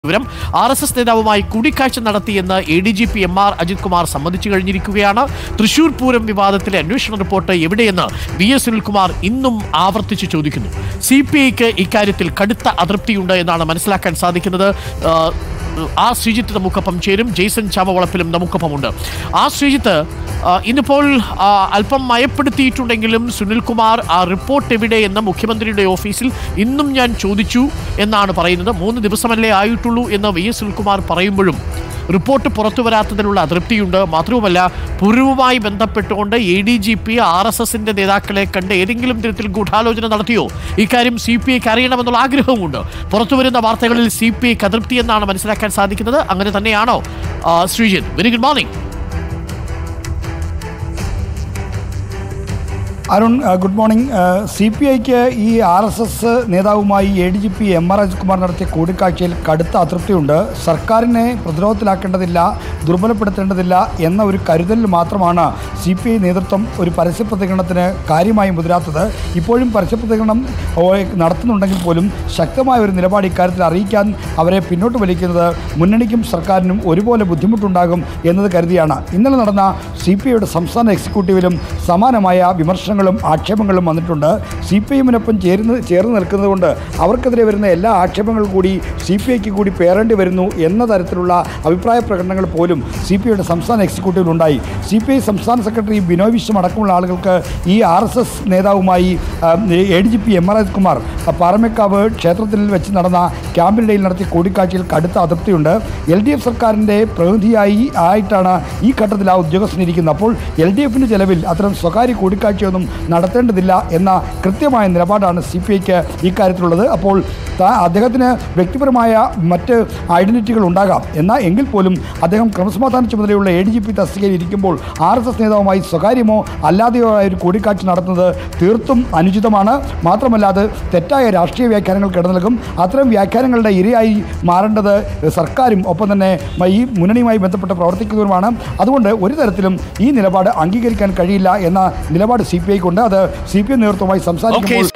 വിവരം R S S നേതാവുമായി കൂടിക്കാഴ്ച നടത്തിയെന്ന് A D G P M R Ajith Kumar സമ്മതിച്ചു കഴിഞ്ഞിരിക്കുകയാണ് തൃശൂർ പൂരം വിവാദത്തിലെ അന്വേഷണ റിപ്പോർട്ട് എവിടെയെന്ന് വി എസ് സുനിൽകുമാർ ഇന്നും ആവർത്തിച്ച് ചോദിക്കുന്നു സി പി ഐക്ക് ഇക്കാര്യത്തിൽ കടുത്ത അതൃപ്തിയുണ്ട് എന്നാണ് മനസ്സിലാക്കാൻ സാധിക്കുന്നത് ആ, ആ ശ്രീജിത്ത് നമുക്കൊപ്പം ചേരും ജെയ്സൺ ചാമവളപ്പിലും നമുക്കൊപ്പമുണ്ട് ആ ശ്രീജിത്ത് ആ, ഇന്നിപ്പോൾ ആ, അല്പം മയപ്പെടുത്തിയിട്ടുണ്ടെങ്കിലും സുനിൽകുമാർ ആ റിപ്പോർട്ട് എവിടെ എന്ന് മുഖ്യമന്ത്രിയുടെ ഓഫീസിൽ ഇന്നും ഞാൻ ചോദിച്ചു എന്നാണ് പറയുന്നത് മൂന്ന് ദിവസമല്ലേ ആയിട്ടുള്ളൂ എന്ന് വി എസ് സുനിൽകുമാർ പറയുമ്പോഴും റിപ്പോർട്ട് പുറത്തു വരാത്തതിലുള്ള അതൃപ്തിയുണ്ട് മാത്രവുമല്ല പുരുവുമായി ബന്ധപ്പെട്ടുകൊണ്ട് A D G P R S എസിന്റെ നേതാക്കളെ കണ്ട് ഏതെങ്കിലും തരത്തിൽ ഗൂഢാലോചന നടത്തിയോ ഇക്കാര്യം സി പി ഐക്ക് അറിയണമെന്നുള്ള ആഗ്രഹവുമുണ്ട് പുറത്തു വരുന്ന വാർത്തകളിൽ സി പി ഐക്ക് അതൃപ്തി എന്നാണ് മനസ്സിലാക്കാൻ സാധിക്കുന്നത് അങ്ങനെ തന്നെയാണോ ആ, Sreejith very good morning Arun ആ, ഗുഡ് മോർണിംഗ് സി പി ഐക്ക് ഈ ആർ എസ് എസ് നേതാവുമായി A D G P M R Ajithkumar നടത്തിയ കൂടിക്കാഴ്ചയിൽ കടുത്ത അതൃപ്തിയുണ്ട് സർക്കാരിനെ പ്രതിരോധത്തിലാക്കേണ്ടതില്ല ദുർബലപ്പെടുത്തേണ്ടതില്ല എന്ന ഒരു കരുതലിൽ മാത്രമാണ് സി പി ഐ നേതൃത്വം ഒരു പരസ്യ പ്രതികരണത്തിന് കാര്യമായി മുതിരാത്തത് ഇപ്പോഴും പരസ്യ പ്രതികരണം ഓ, നടത്തുന്നുണ്ടെങ്കിൽ പോലും ശക്തമായ ഒരു നിലപാട് ഇക്കാര്യത്തിൽ അറിയിക്കാൻ അവരെ പിന്നോട്ട് വലിക്കുന്നത് മുന്നണിക്കും സർക്കാരിനും ഒരുപോലെ ബുദ്ധിമുട്ടുണ്ടാകും എന്നത് കരുതിയാണ് ഇന്നലെ നടന്ന സി പി ഐയുടെ സംസ്ഥാന എക്സിക്യൂട്ടീവിലും സമാനമായ വിമർശനങ്ങളും ആക്ഷേപങ്ങളും വന്നിട്ടുണ്ട് സി പി എമ്മിനൊപ്പം ചേർന്ന് ചേർന്ന് നിൽക്കുന്നതുകൊണ്ട് അവർക്കെതിരെ വരുന്ന എല്ലാ ആക്ഷേപങ്ങളും കൂടി സി പി ഐക്ക് കൂടി പേറേണ്ടി വരുന്നു എന്ന തരത്തിലുള്ള അഭിപ്രായ പ്രകടനങ്ങൾ പോലും സി പി ഐയുടെ സംസ്ഥാന എക്സിക്യൂട്ടീവിലുണ്ടായി സി പി ഐ സംസ്ഥാന സെക്രട്ടറി ബിനോയ് വിശ്വം അടക്കമുള്ള ആളുകൾക്ക് ഈ ആർ എസ് എസ് നേതാവുമായി A D G P M R Ajithkumar Paramekkavu ക്ഷേത്രത്തിൽ വെച്ച് നടന്ന ക്യാമ്പിനിടയിൽ നടത്തിയ കൂടിക്കാഴ്ചയിൽ കടുത്ത അതൃപ്തിയുണ്ട് എൽ ഡി എഫ് സർക്കാരിൻ്റെ പ്രതിനിധിയായി ആയിട്ടാണ് ഈ ഘട്ടത്തിൽ ആ ഉദ്യോഗസ്ഥൻ ഇരിക്കുന്നത് അപ്പോൾ എൽ ഡി എഫിൻ്റെ ചെലവിൽ അത്തരം സ്വകാര്യ കൂടിക്കാഴ്ചയൊന്നും നടത്തേണ്ടതില്ല എന്ന കൃത്യമായ നിലപാടാണ് സി പി ഐക്ക് ഇക്കാര്യത്തിലുള്ളത് അപ്പോൾ താ- അദ്ദേഹത്തിന് വ്യക്തിപരമായ മറ്റ് ഐഡന്റിറ്റികൾ ഉണ്ടാകാം എന്നാൽ എങ്കിൽ പോലും അദ്ദേഹം ക്രമസമാധാന ചുമതലയുള്ള എ ഡി ജി പി തസ്തികയിൽ ഇരിക്കുമ്പോൾ ആർ എസ് എസ് നേതാവുമായി സ്വകാര്യമോ അല്ലാതെയോ ആയ ഒരു കൂടിക്കാഴ്ച നടത്തുന്നത് തീർത്തും അനുചിതമാണ് മാത്രമല്ല അത് തെറ്റായ രാഷ്ട്രീയ വ്യാഖ്യാനങ്ങൾ കിടന്നിൽക്കും അത്തരം വ്യാഖ്യാനങ്ങളുടെ ഇരയായി മാറേണ്ടത് സർക്കാരും ഒപ്പം തന്നെ ഈ മുന്നണിയുമായി ബന്ധപ്പെട്ട് പ്രവർത്തിക്കുന്നവരുമാണ് അതുകൊണ്ട് ഒരു തരത്തിലും ഈ നിലപാട് അംഗീകരിക്കാൻ കഴിയില്ല എന്ന നിലപാട് സി പി ഐക്കുണ്ട് അത് സി പി എം നേതൃത്വമായി ഓക്കെ സംസാരിക്കുമ്പോൾ